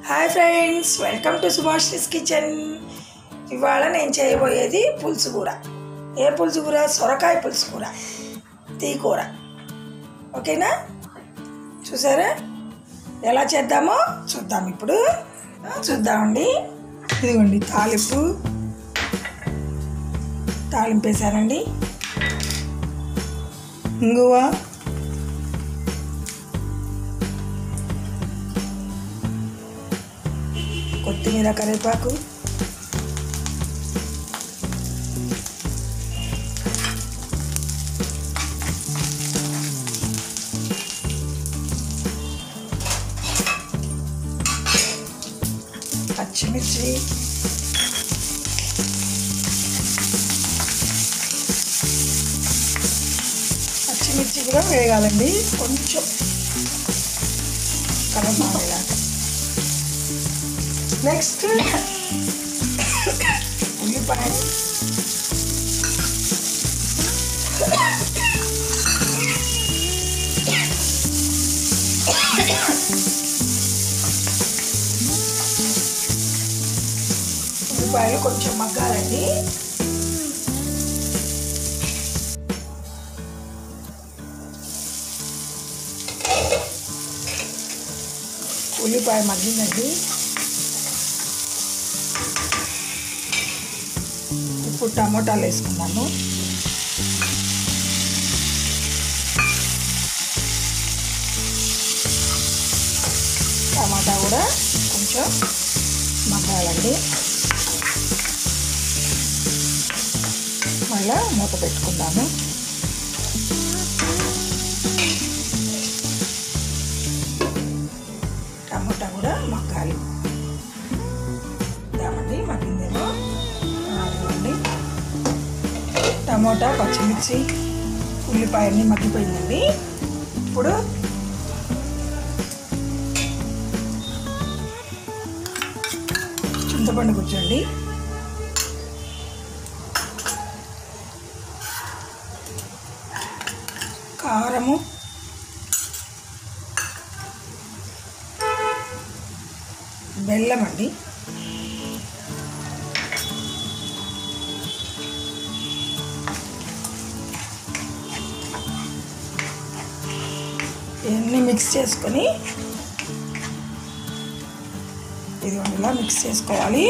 hi friends welcome to Subhash's kitchen ఇవాళ నేను చేయబోయేది పులుసు కూర ఏ పులుసు కూర సొరకాయ పులుసు కూర తీ కూర ఓకేనా చూసారా ఎలా చేద్దామో చూద్దాం ఇప్పుడు ఆ, చూద్దామండి ఇదిగోండి తాలింపు తాలింపు వేసానండి ఇంగువ కొత్తిమీర కరివేపాకు పచ్చిమిర్చి పచ్చిమిర్చి కూడా వేగాలండి కొంచెం కలర్ మారేలాగా నెక్స్ట్ ఉల్లిపాయ ఉల్లిపాయలు కొంచెం మగ్గాలండి ఉల్లిపాయ మగ్గిందండి ఇప్పుడు టమోటాలు వేసుకుందాము టమాటా కూడా కొంచెం మగ్గాలండి మళ్ళా మూత పెట్టుకుందాము టమాటా కూడా మగ్గాలి దామండి మగ్గిందేమో అదిగోండి టమోటా పచ్చిమిర్చి ఉల్లిపాయ అన్నీ మగ్గిపోయిందండి ఇప్పుడు చింతపండు కూర్చోండి కారము బెల్లం అండి ఇవన్నీ మిక్స్ చేసుకొని ఇది ఇలా మిక్స్ చేసుకోవాలి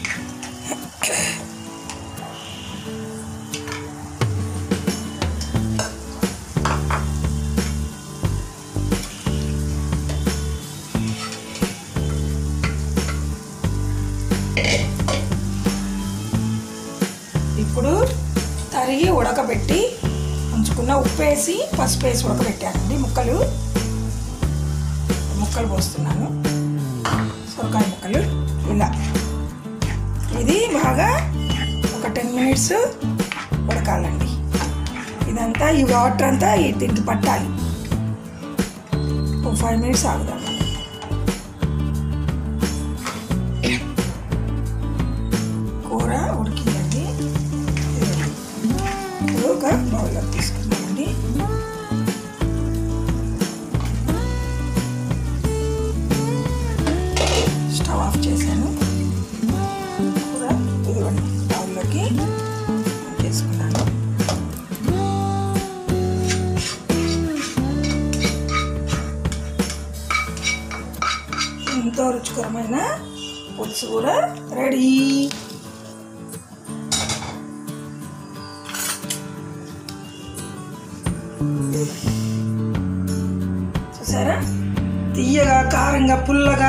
ఇప్పుడు తరిగి ఉడకబెట్టి ఉంచుకున్న ఉప్పు వేసి పసుపు వేసి ఉడకబెట్టానండి ముక్కలు ముక్కలు పోస్తున్నాను సొరకాయ ముక్కలు ఇలా ఇది బాగా ఒక టెన్ మినిట్స్ ఉడకాలండి ఇదంతా ఈ వాటర్ అంతా ఈ దీంట్లో పట్టాలి ఒక ఫైవ్ మినిట్స్ ఆగుదాం కూర ఉడికిందండి ఇప్పుడు ఒక బౌల్లో తీసుకుందామండి స్టవ్ ఆఫ్ చేశాను కూర ఇదిగోండి బౌల్లోకి చేసుకున్నాను ఎంతో రుచికరమైన పులుసు కూడా రెడీ చూసారా తీయగా కారంగా పుల్లగా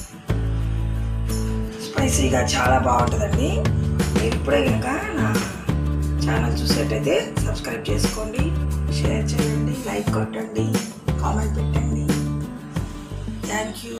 స్పైసీగా చాలా బాగుంటుందండి మీరు ఇప్పుడే కనుక నా ఛానల్ చూసేటైతే సబ్స్క్రైబ్ చేసుకోండి షేర్ చేయండి లైక్ కొట్టండి కామెంట్ పెట్టండి థ్యాంక్ యూ